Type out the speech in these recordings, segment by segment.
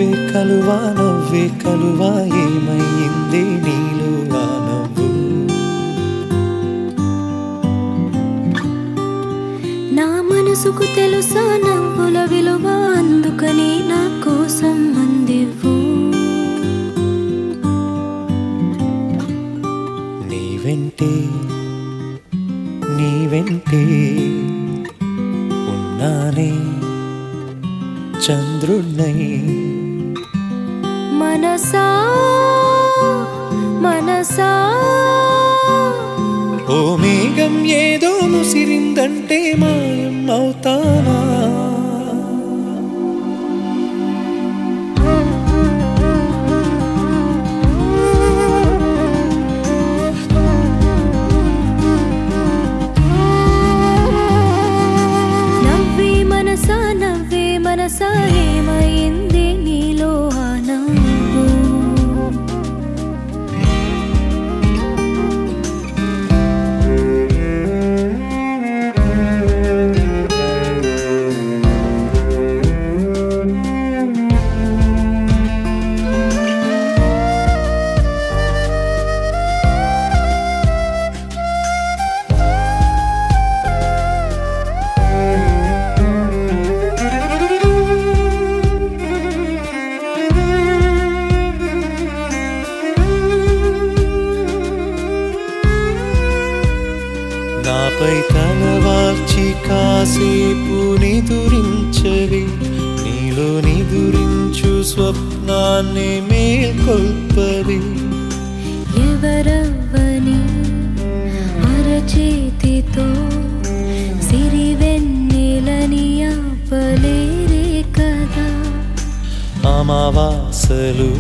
నవ్వే కలువా నవ్వే కలువా ఏమయ్యింది నీలో ఆ నవ్వు నా మనసుకు తెలుసా నవ్వుల విలువ అందుకని నా కోసం అందివ్వు నీ వెంటే నీ వెంటే ఉన్నానే చంద్రుణ్ణై మనసా మనసా ఓ మేఘం ఏదో ముసిరిందంటే మాయం అవుతానా నవ్వే మనసా నవ్వే మనసా ఏమైంది నీలో ఆ నవ్వు నాపై తలవాల్చి కాసేపు నిదురించవి నీలో నిదురించు స్వప్నాన్ని మేల్కొల్పవి ఎవరవ్వని అరచేతితో సిరివెన్నెలని ఆపలేరే కదా అమావాసలు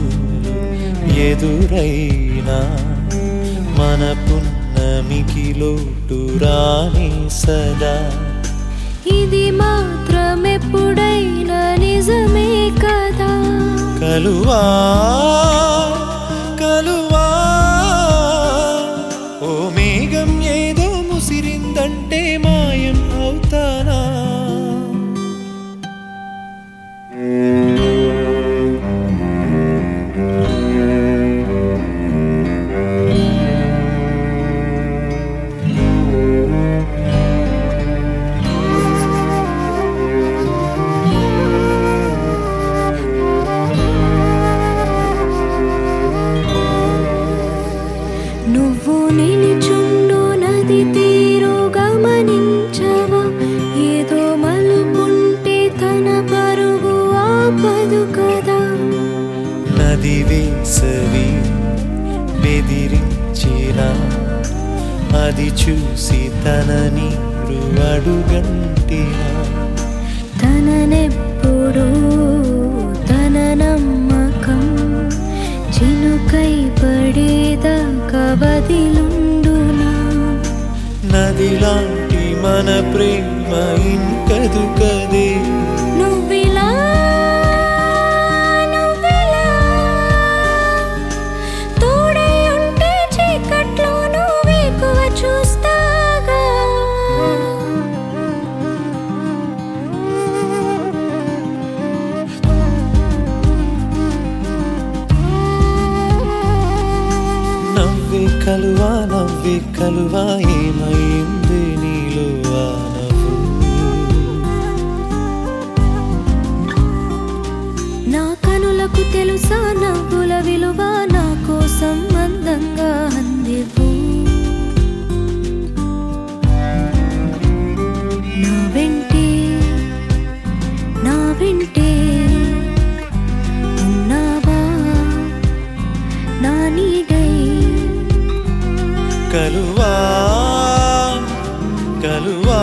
ఎదురైనా మన పున్నమికి లోటు రాని సదా ఇది మాత్రమెప్పుడైనా నిజమే కదా కలువా కలువా ఓ మేఘం ఏదో ముసిరిందంటే మాయం అవుతానా నువ్వు నిలుచుండు నది తీరు గమనించవా ఏదో మలుపుంటే తన పరుగు ఆపదు కదా నది వేసవి బెదిరించిన అది చూసి తన నీరు అడుగంటినా తననెప్పుడు తన నమ్మకం చినుకై పడేదాకా వదిలుండునా నది లాంటి మన ప్రేమ ఇంకదు కదే నువ్విలా నువ్విలా తోడై ఉంటే చీకట్లో నువ్వెక్కువ చూస్తాగా నవ్వే కలువా నవ్వే కలువా ఏమైంది నీలో ఆ నవ్వు నా కనులకు తెలుసా నవ్వుల విలువ నా కోసం అందంగా అందివ్వు నా వెంటే నా వెంటే ఉన్నావా నా నీడై కలువా కలువా